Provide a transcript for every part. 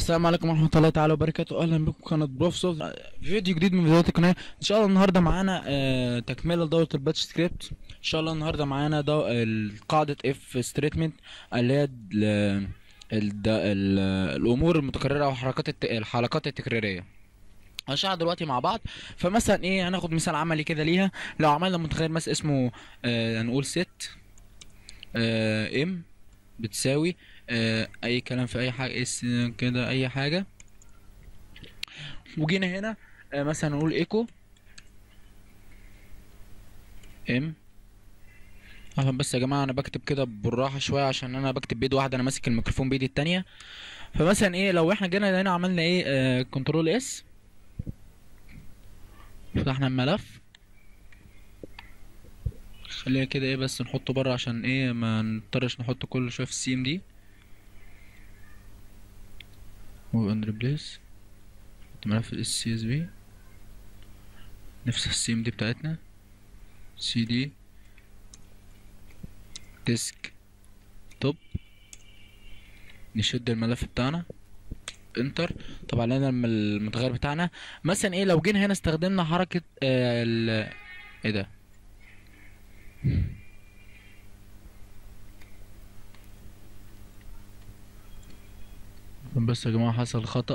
السلام عليكم ورحمة الله تعالى وبركاته أهلا بكم قناة بروف سوفت فيديو جديد من فيديوهات القناة إن شاء الله النهاردة معانا آه تكملة لدورة الباتش سكريبت إن شاء الله النهاردة معانا دو... ال- قاعدة اف ستريتمنت اللي هي ال... ال... ال... الأمور المتكررة وحركات الت... الحلقات التكرارية هنشرح دلوقتي مع بعض فمثلا ايه هناخد مثال عملي كده ليها لو عملنا متغير مثلا اسمه آه هنقول ست آه ام بتساوي آه اي كلام في اي حاجه اس كده اي حاجه وجينا هنا آه مثلا نقول ايكو ام عشان بس يا جماعه انا بكتب كده بالراحه شويه عشان انا بكتب بايد واحده انا ماسك الميكروفون بايدي التانية فمثلا ايه لو احنا جينا هنا عملنا ايه آه كنترول اس فتحنا الملف خلينا كده ايه بس نحطه بره عشان ايه ما نضطرش نحطه كل شويه في السي ام دي و ان ريبليس ملف الاس سي اس بي نفس السي ام دي بتاعتنا سي دي ديسك توب نشد الملف بتاعنا انتر طبعا لنا الم- المتغير بتاعنا مثلا ايه لو جينا هنا استخدمنا حركة آه ال ايه ده بس يا جماعة حصل خطأ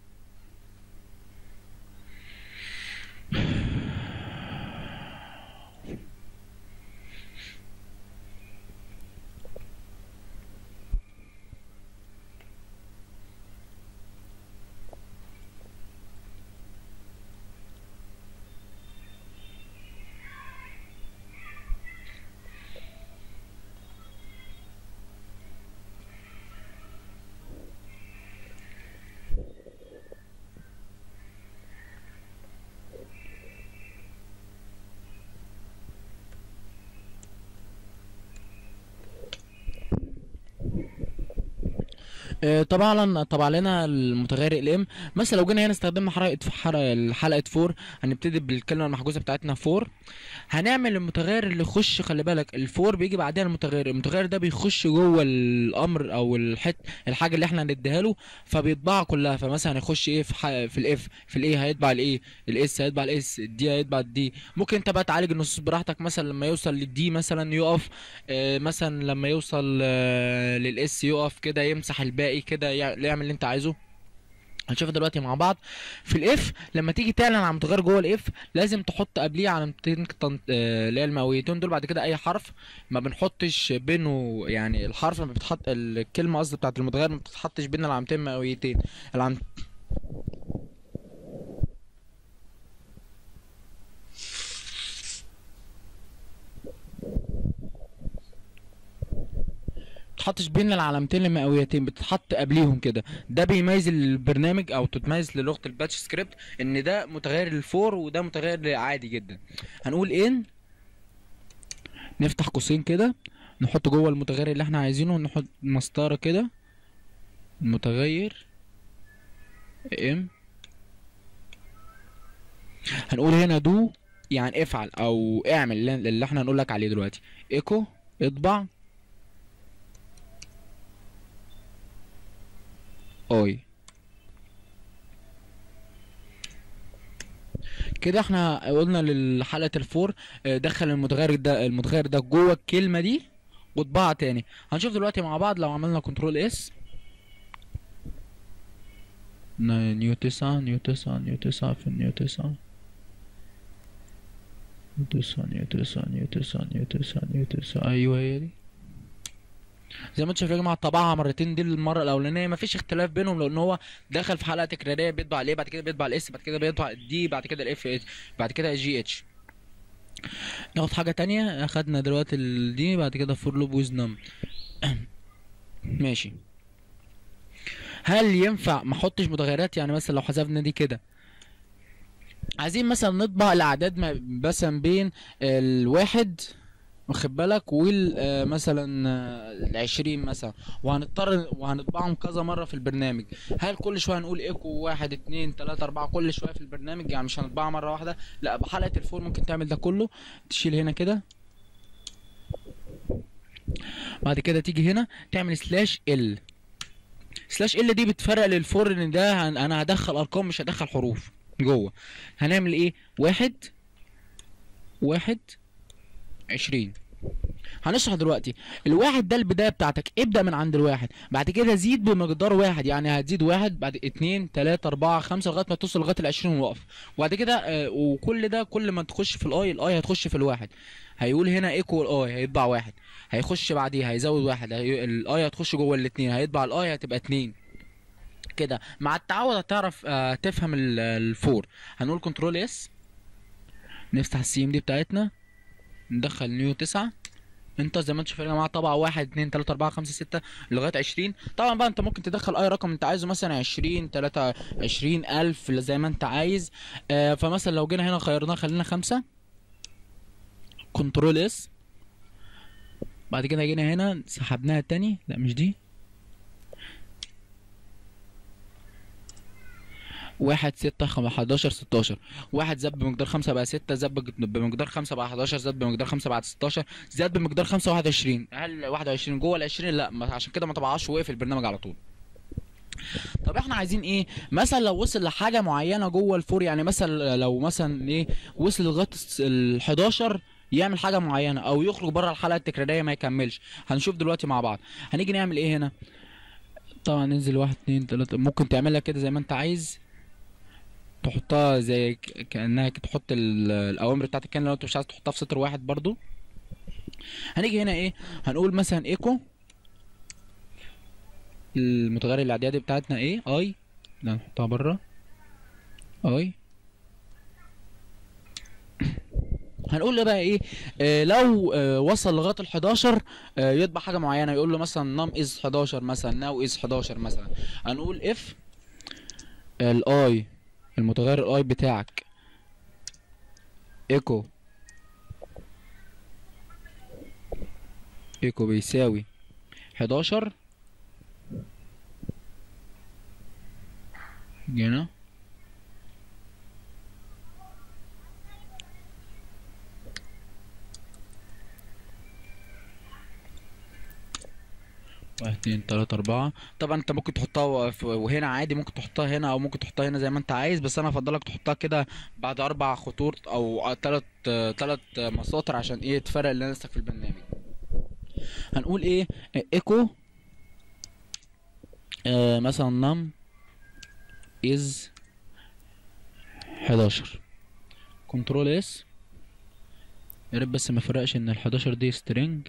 آه، طبعا طبعا لنا المتغير الام مثلا لو جينا هنا استخدمنا حلقه حلقه حلقه فور هنبتدي بالكلمه المحجوزه بتاعتنا فور هنعمل المتغير اللي يخش خلي بالك الفور بيجي بعدها المتغير المتغير ده بيخش جوه الامر او الحت الحاجه اللي احنا هنديها له فبيطبعها كلها فمثلا هيخش ايه في ح... في الاف في الايه هيطبع الايه الاس هيطبع الاس الدي هيطبع الدي ممكن انت بقى تعالج النصوص براحتك مثلا لما يوصل للدي مثلا يقف آه مثلا لما يوصل آه للاس يقف كده يمسح الباقي كده يع- يعمل اللي انت عايزه هنشوف دلوقتي مع بعض في الاف لما تيجي تعلن عن متغير جوه الاف لازم تحط قبليه علامتين تن- آه، اللي هي المئويتين دول بعد كده اي حرف ما بنحطش بينه يعني الحرف لما بتحط الكلمه قصدي بتاعت المتغير ما بتتحطش بين العلامتين مئويتين العلام بتتحطش بين العلامتين المئويتين بتتحط قبليهم كده ده بيميز البرنامج او تتميز للغه الباتش سكريبت ان ده متغير للفور وده متغير عادي جدا هنقول ان نفتح قوسين كده نحط جوه المتغير اللي احنا عايزينه نحط مسطره كده المتغير ام هنقول هنا دو يعني افعل او اعمل اللي اللي احنا هنقول لك عليه دلوقتي ايكو اطبع اي كده احنا قلنا لحلقة الفور اه، دخل المتغير ده المتغير ده جوه الكلمة دي وطبعها تاني هنشوف دلوقتي مع بعض لو عملنا كنترول اس نيو تسعة نيو تسعة نيو تسعة في نيو تسعة نيو تسعة نيو تسعة نيو تسعة نيو تسعة نيو تسعة ايوه هي دي زي ما انتم شايفين يا جماعه طبعها مرتين دي المره الاولانيه مفيش اختلاف بينهم لان هو دخل في حلقه تكراريه بيطبع الايه بعد كده بيطبع الاس بعد كده بيطبع الدي بعد كده الاف اتش بعد كده الجي اتش ناخد حاجه تانية اخدنا دلوقتي الدي بعد كده فور لوب ويز نم ماشي هل ينفع ما احطش متغيرات يعني مثلا لو حذفنا دي كده عايزين مثلا نطبع الاعداد ما- مثلا بين الواحد واخد بالك وال آه، مثلا آه، العشرين مثلا وهنضطر وهنطبعهم كذا مرة في البرنامج هل كل شوية نقول ايكو واحد اتنين تلاتة اربعة كل شوية في البرنامج يعني مش هنطبعها مرة واحدة لا بحلقة الفور ممكن تعمل ده كله تشيل هنا كده بعد كده تيجي هنا تعمل سلاش ال سلاش ال دي بتفرق للفور ان ده هن- انا هدخل ارقام مش هدخل حروف جوه هنعمل ايه واحد واحد عشرين هنشرح دلوقتي الواحد ده البداية بتاعتك ابدأ من عند الواحد بعد كده زيد بمقدار واحد يعني هتزيد واحد بعد اتنين تلاتة اربعة خمسة لغاية ما توصل لغاية العشرين وقف وبعد كده آه وكل ده كل ما تخش في الاي الاي هتخش في الواحد هيقول هنا ايكو الاي هيطبع واحد هيخش بعديها هيزود واحد هي... الاي هتخش جوه الاتنين هيطبع الاي هتبقى اتنين كده مع التعود هتعرف آه تفهم ال- الفور هنقول كنترول اس نفتح السي ام دي بتاعتنا ندخل نيو تسعة انت زي ما انتم شايفين يا جماعه طبعا واحد اتنين تلاته اربعه خمسه سته لغايه عشرين طبعا بقى انت ممكن تدخل اي رقم انت عايزه مثلا عشرين تلاته عشرين الف زي ما انت عايز آه فمثلا لو جينا هنا خيرناه خلينا خمسه كنترول اس بعد كده جينا هنا سحبناها تاني لا مش دي واحد ستة خم... حداشر ستاشر واحد زاد بمقدار خمسة بقى ستة زاد بج- بمقدار خمسة بقى حداشر زاد بمقدار خمسة بعد ستاشر زاد بمقدار خمسة واحد وعشرين هل واحد وعشرين جوه العشرين لا ما عشان كده ما طبعهاش وقف البرنامج على طول طب احنا عايزين ايه مثلا لو وصل لحاجه معينه جوه الفور يعني مثلا لو مثلا ايه وصل لغايه ال 11 يعمل حاجه معينه او يخرج بره الحلقه التكراريه ما يكملش هنشوف دلوقتي مع بعض هنيجي نعمل ايه هنا طبعا ننزل واحد اتنين تلاته ممكن تعملها كده زي ما انت عايز تحطها زي ك- كانها كده تحط ال- الاوامر بتاعتك كان لو انت مش عايز تحطها في سطر واحد برضو هنيجي هنا ايه هنقول مثلا ايكو المتغير الاعدادي بتاعتنا ايه اي لا نحطها بره اي هنقول له بقى ايه آه لو آه وصل لغايه ال 11 آه يطبع حاجه معينه يقول له مثلا نام از 11 مثلا ناو از 11 مثلا هنقول اف الاي المتغير الاي بتاعك ايكو ايكو بيساوي 11 جينا واحد اتنين تلاتة أربعة طبعا أنت ممكن تحطها في- وهنا عادي ممكن تحطها هنا أو ممكن تحطها هنا زي ما أنت عايز بس أنا أفضلك تحطها كده بعد أربع خطوط أو تلات تلات مساطر عشان إيه تفرق اللي نفسك في البرنامج هنقول إيه إيكو آه مثلا نم is 11 كنترول اس يا ريت بس ما فرقش ان ال 11 دي string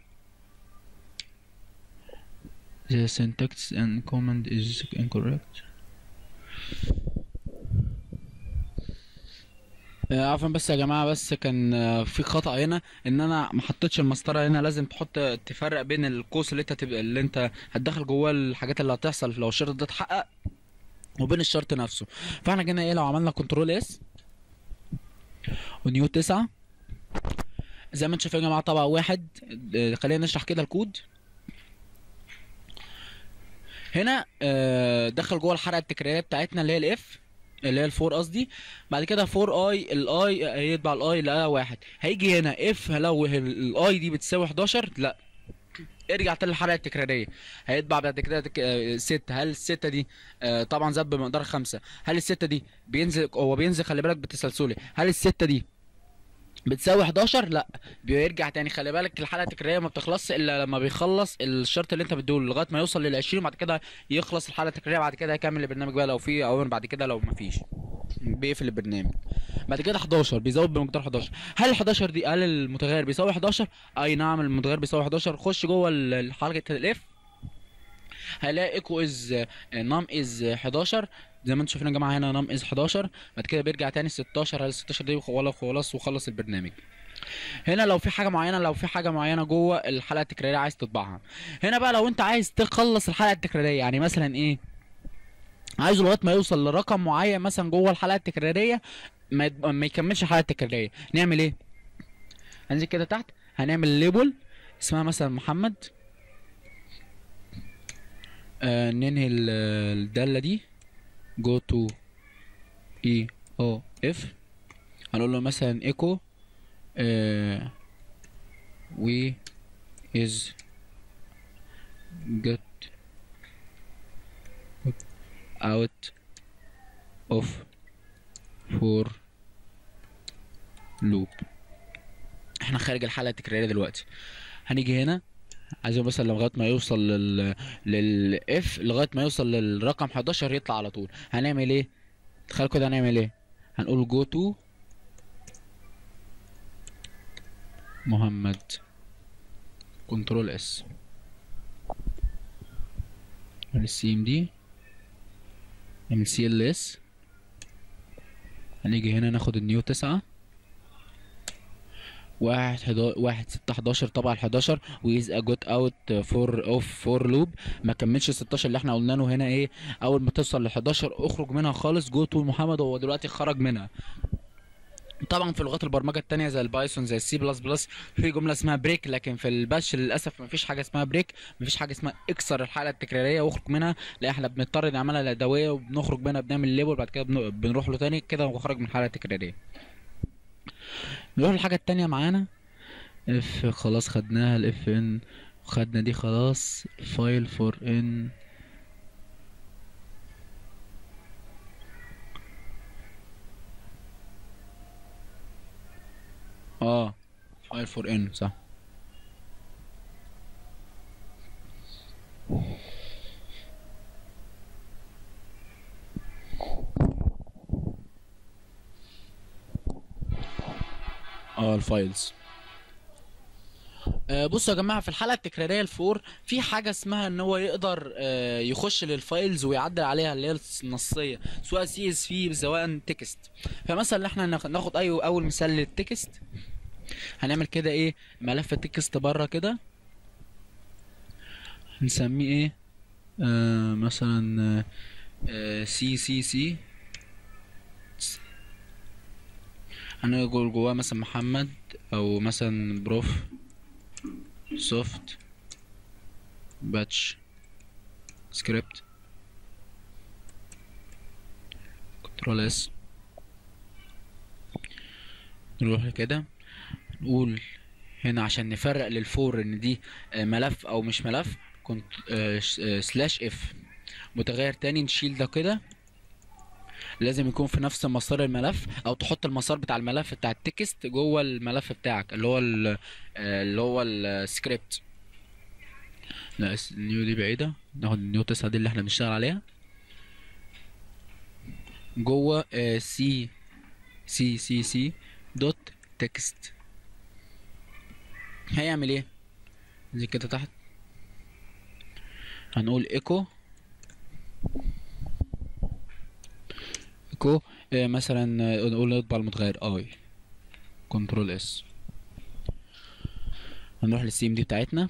the syntax and command is incorrect آه، عفوا بس يا جماعه بس كان آه، في خطأ هنا ان انا ما حطيتش المسطره هنا لازم تحط تفرق بين القوس اللي انت تبقى اللي انت هتدخل جواه الحاجات اللي هتحصل لو الشرط ده اتحقق وبين الشرط نفسه فاحنا جينا ايه لو عملنا كنترول اس ونيو تسعة زي ما انتم شايفين يا جماعه طبعا واحد آه، خلينا نشرح كده الكود هنا آه، دخل جوه الحلقه التكراريه بتاعتنا اللي هي الاف اللي هي الفور قصدي بعد كده فور اي الاي هيطبع الاي لقى واحد هيجي هنا اف لو الاي دي بتساوي 11 لا ارجع تاني للحلقه التكراريه هيطبع بعد كده تك... آه، ستة هل الستة دي آه، طبعا زاد بمقدار خمسة هل الستة دي بينزل هو بينزل خلي بالك بالتسلسلي هل الستة دي بتساوي 11 لا بيرجع تاني خلي بالك الحلقه التكراريه ما بتخلصش الا لما بيخلص الشرط اللي انت بتديهوله لغايه ما يوصل لل 20 وبعد كده يخلص الحلقه التكراريه بعد كده هيكمل البرنامج بقى لو في اوامر بعد كده لو ما فيش بيقفل البرنامج بعد كده 11 بيزود بمقدار 11 هل ال 11 دي هل المتغير بيساوي 11 اي نعم المتغير بيساوي 11 خش جوه ال- حلقه الاف هلاقي ايكو از نام از 11 زي ما انتم شايفين يا جماعه هنا نام از 11 بعد كده بيرجع تاني 16 هل 16 دي ولا خلاص وخلص البرنامج هنا لو في حاجه معينه لو في حاجه معينه جوه الحلقه التكراريه عايز تطبعها هنا بقى لو انت عايز تخلص الحلقه التكراريه يعني مثلا ايه عايزه لغايه ما يوصل لرقم معين مثلا جوه الحلقه التكراريه ما, يت- ما يكملش الحلقه التكراريه نعمل ايه هننزل كده تحت هنعمل ليبل اسمها مثلا محمد آه ننهي ال- الداله دي جو تو اي او اف هنقول له مثلا ايكو we is get out of for loop احنا خارج الحلقه التكراريه دلوقتي هنيجي هنا عايزين مثلا لغايه ما يوصل لل للاف لغايه ما يوصل للرقم 11 يطلع على طول هنعمل ايه تخيل كده هنعمل ايه هنقول جو تو محمد كنترول اس السي ام دي نعمل سي ال اس هنيجي هنا ناخد النيو تسعة واحد حدا... واحد ستة حداشر طبعا الحداشر ويز جوت اوت فور اوف فور لوب ما كملش ستاشر اللي احنا قلنا له هنا ايه اول ما توصل لحداشر اخرج منها خالص جو تو محمد هو دلوقتي خرج منها طبعا في لغات البرمجه التانية زي البايثون زي السي بلس بلس في جمله اسمها بريك لكن في الباش للاسف مفيش حاجه اسمها بريك مفيش حاجه اسمها اكسر الحاله التكراريه واخرج منها لا احنا بنضطر نعملها الادويه وبنخرج منها بنعمل ليبل بعد كده بن- بنروح له تاني كده وخرج من الحاله التكراريه نروح للحاجه التانية معانا اف خلاص خدناها الاف ان خدنا دي خلاص فايل فور ان اه فايل فور ان صح اه الفايلز آه، بصوا يا جماعه في الحلقه التكراريه الفور في حاجه اسمها ان هو يقدر آه، يخش للفايلز ويعدل عليها اللي هي النصيه سواء سي اس في سواء تكست فمثلا احنا ناخ- ناخد اي اول مثال للتكست هنعمل كده ايه ملف التكست بره كده هنسميه ايه آه مثلا سي سي سي هنقول جواه مثلا محمد او مثلا بروف سوفت باتش سكريبت كنترول اس نروح كده نقول هنا عشان نفرق للفور ان دي آه، ملف او مش ملف كنت سلاش اف متغير تاني نشيل ده كده لازم يكون في نفس مسار الملف او تحط المسار بتاع الملف بتاع التكست جوه الملف بتاعك اللي هو ال- آه، اللي هو السكريبت لا اس- النيو دي بعيدة ناخد النيو تسعة دي اللي احنا بنشتغل عليها جوه سي سي سي سي دوت تكست هيعمل ايه زي كده تحت هنقول ايكو ايكو آه، مثلا آه، نقول نطبع المتغير اي كنترول اس هنروح للسيم دي بتاعتنا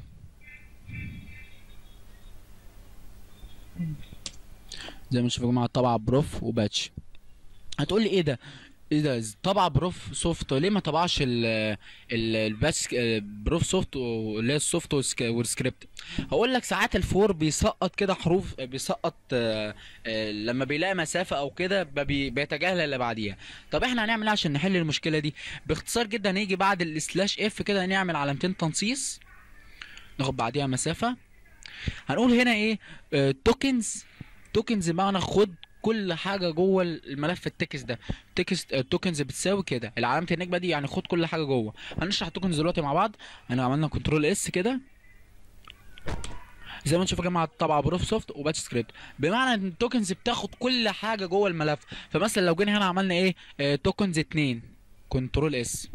زي ما نشوف يا جماعه طبعا بروف وباتش هتقول لي ايه ده ايه ده طبع بروف سوفت ليه ما طبعش ال ال الباتش آه، بروف سوفت و- اللي هي السوفت والسك- والسكريبت هقول لك ساعات الفور بيسقط كده حروف بيسقط آه، آه، لما بيلاقي مسافه او كده ب- بي- بيتجاهل اللي بعديها طب احنا هنعمل ايه عشان نحل المشكله دي باختصار جدا هنيجي بعد السلاش اف كده هنعمل علامتين تنصيص ناخد بعديها مسافه هنقول هنا ايه توكنز توكنز بمعنى خد كل حاجه جوه الملف التكست ده تكست التوكنز بتساوي كده علامه النجمه دي يعني خد كل حاجه جوه هنشرح التوكنز دلوقتي مع بعض انا عملنا كنترول اس كده زي ما انتم شايفين يا جماعه طبعا بروف سوفت وباتش سكريبت بمعنى ان التوكنز بتاخد كل حاجه جوه الملف فمثلا لو جينا هنا عملنا ايه آه توكنز 2 كنترول اس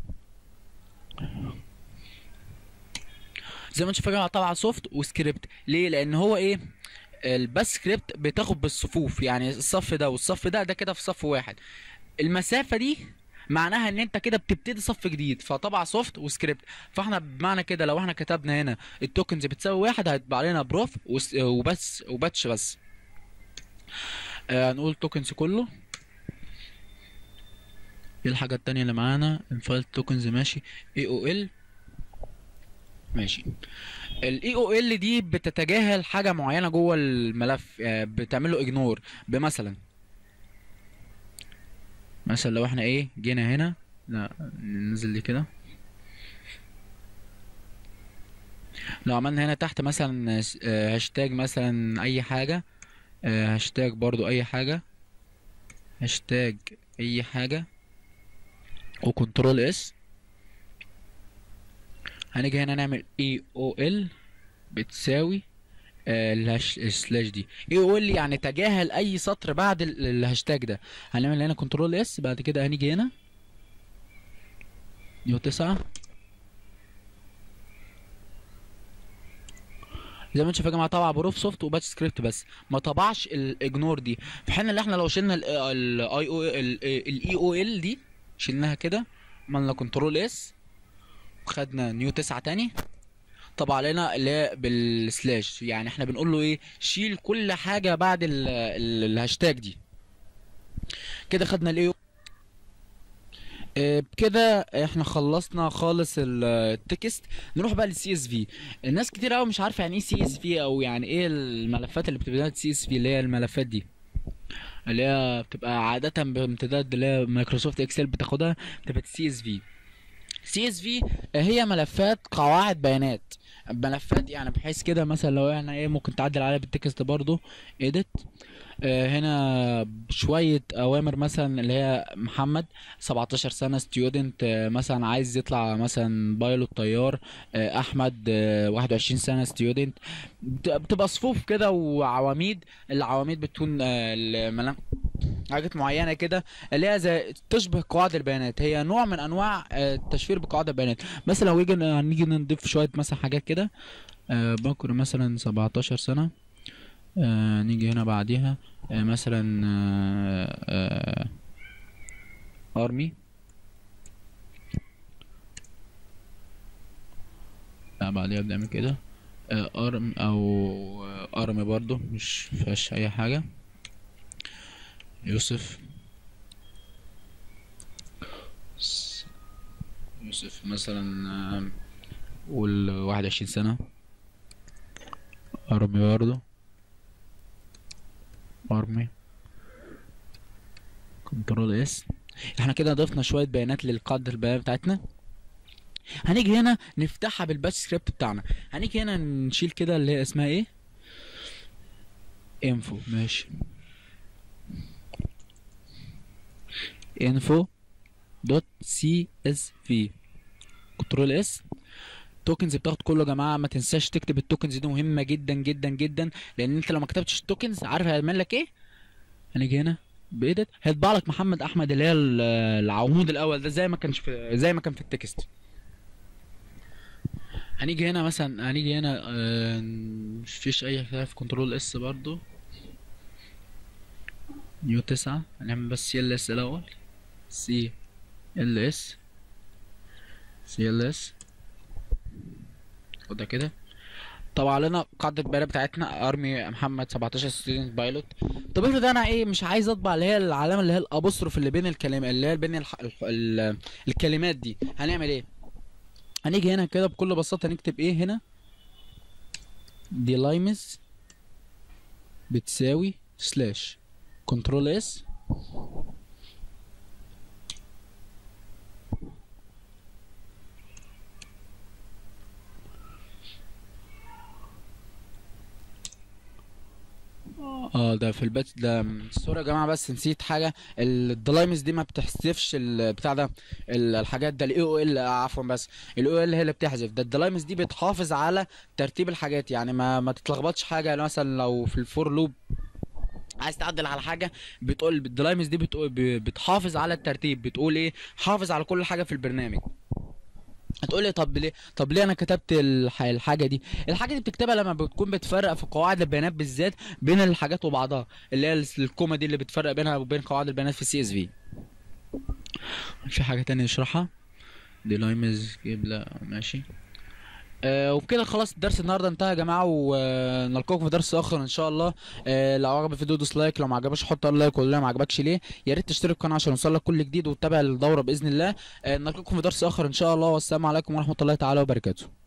زي ما انتم شايفين يا جماعه طبعا سوفت وسكريبت ليه لان هو ايه الباس سكريبت بتاخد بالصفوف يعني الصف ده والصف ده ده كده في صف واحد المسافه دي معناها ان انت كده بتبتدي صف جديد فطبعا سوفت وسكريبت فاحنا بمعنى كده لو احنا كتبنا هنا التوكنز بتساوي واحد هيطبع علينا بروف وس- وبس وباتش بس آه هنقول توكنز كله ايه الحاجة التانية اللي معانا الفايل توكنز ماشي اي او ال ماشي الاي او ال دي بتتجاهل حاجة معينة جوه الملف آه، بتعمل له اجنور بمثلا مثلا لو احنا ايه جينا هنا لا ننزل دي كده لو عملنا هنا تحت مثلا آه، هاشتاج مثلا اي حاجة آه هاشتاج برضو اي حاجة هاشتاج اي حاجة وكنترول اس هنيجي هنا نعمل اي او ال بتساوي آه، الهاش السلاش دي اي او ال يعني تجاهل اي سطر بعد ال- الهاشتاج ده هنعمل هنا كنترول اس بعد كده هنيجي هنا يو تسعة زي ما انتم شايفين يا جماعه طبع بروف سوفت وباتش سكريبت بس ما طبعش الاجنور دي في حين اللي احنا لو شلنا الاي او الاي او ال دي شلناها كده عملنا كنترول اس وخدنا نيو تسعة تاني طبع علينا اللي هي بالسلاش يعني احنا بنقول له ايه شيل كل حاجه بعد ال ال الهاشتاج دي كده خدنا الايه آه، بكده احنا خلصنا خالص ال- التكست نروح بقى للسي اس في الناس كتير قوي مش عارفه يعني ايه سي اس في او يعني ايه الملفات اللي بتبقى سي اس في اللي هي الملفات دي اللي هي بتبقى عاده بامتداد اللي هي مايكروسوفت اكسل بتاخدها بتبقى سي اس في سي اس في هي ملفات قواعد بيانات ملفات يعني بحيث كده مثلا لو احنا ايه ممكن تعدل عليها بالتكست برضو edit آه، هنا شوية أوامر مثلا اللي هي محمد 17 سنة ستودنت مثلا عايز يطلع مثلا بايلوت طيار آه، أحمد آه، 21 سنة ستودنت بتبقى صفوف كده وعواميد العواميد بتكون آه، الملا- حاجات معينة كده اللي هي زي تشبه قواعد البيانات هي نوع من أنواع آه، التشفير بقواعد البيانات مثلا لو يجي هنيجي نضيف شوية مثلا حاجات كده آه، بكر مثلا 17 سنة آه نيجي هنا بعديها آه مثلا آه آه ارمي لا بعديها بنعمل كده آه ارم او آه ارمي برضو مش فيهاش اي حاجة يوسف س- يوسف مثلا آه قول واحد وعشرين سنة ارمي برضو ارمي كنترول اس احنا كده ضفنا شويه بيانات للقاعده البيانات بتاعتنا هنيجي هنا نفتحها بالباتش سكريبت بتاعنا هنيجي هنا نشيل كده اللي هي اسمها ايه انفو ماشي انفو دوت سي اس في كنترول اس التوكنز بتاخد كله يا جماعه ما تنساش تكتب التوكنز دي مهمه جدا جدا جدا لان انت لو ما كتبتش التوكنز عارف هيعمل لك ايه هنيجي هنا بايدت هيطبع لك محمد احمد اللي هي ال- العمود الاول ده زي ما كانش في زي ما كان في التكست هنيجي هنا مثلا هنيجي هنا آه، مش فيش اي حاجه في كنترول اس برضو نيو تسعة هنعمل بس سي ال اس الاول سي ال اس سي ال اس وده كده طبعا لنا قاعدة البيانات بتاعتنا ارمي محمد 17 ستودنت بايلوت طب افرض انا ايه مش عايز اطبع اللي هي العلامة اللي هي الابوستروف اللي بين الكلمات اللي هي بين الح... الح... ال... الكلمات دي هنعمل ايه هنيجي هنا كده بكل بساطة نكتب ايه هنا دي لايمز بتساوي سلاش كنترول اس اه ده في البات ده سوري يا جماعه بس نسيت حاجه الدلايمز دي ما بتحذفش البتاع ده ال- الحاجات ده الاي او ال عفوا بس الاي او ال هي اللي بتحذف ده الدلايمز دي بتحافظ على ترتيب الحاجات يعني ما ما تتلخبطش حاجه يعني مثلا لو في الفور لوب عايز تعدل على حاجه بتقول الدلايمز دي بتقول ب- بتحافظ على الترتيب بتقول ايه حافظ على كل حاجه في البرنامج هتقول لي طب ليه طب ليه انا كتبت الح... الحاجه دي الحاجه دي بتكتبها لما بتكون بتفرق في قواعد البيانات بالذات بين الحاجات وبعضها اللي هي الس- الكومه دي اللي بتفرق بينها وبين قواعد البيانات في السي اس في في حاجه تانية نشرحها دي لايمز جيب لا ماشي آه وبكده خلاص الدرس النهارده انتهى يا جماعه ونلقاكم في درس اخر ان شاء الله آه لو عجب الفيديو دوس لايك لو ما عجبش حط لايك ولا ما عجبكش ليه يا ريت تشترك في القناه عشان يوصلك كل جديد وتتابع الدوره باذن الله آه نلقاكم في درس اخر ان شاء الله والسلام عليكم ورحمه الله تعالى وبركاته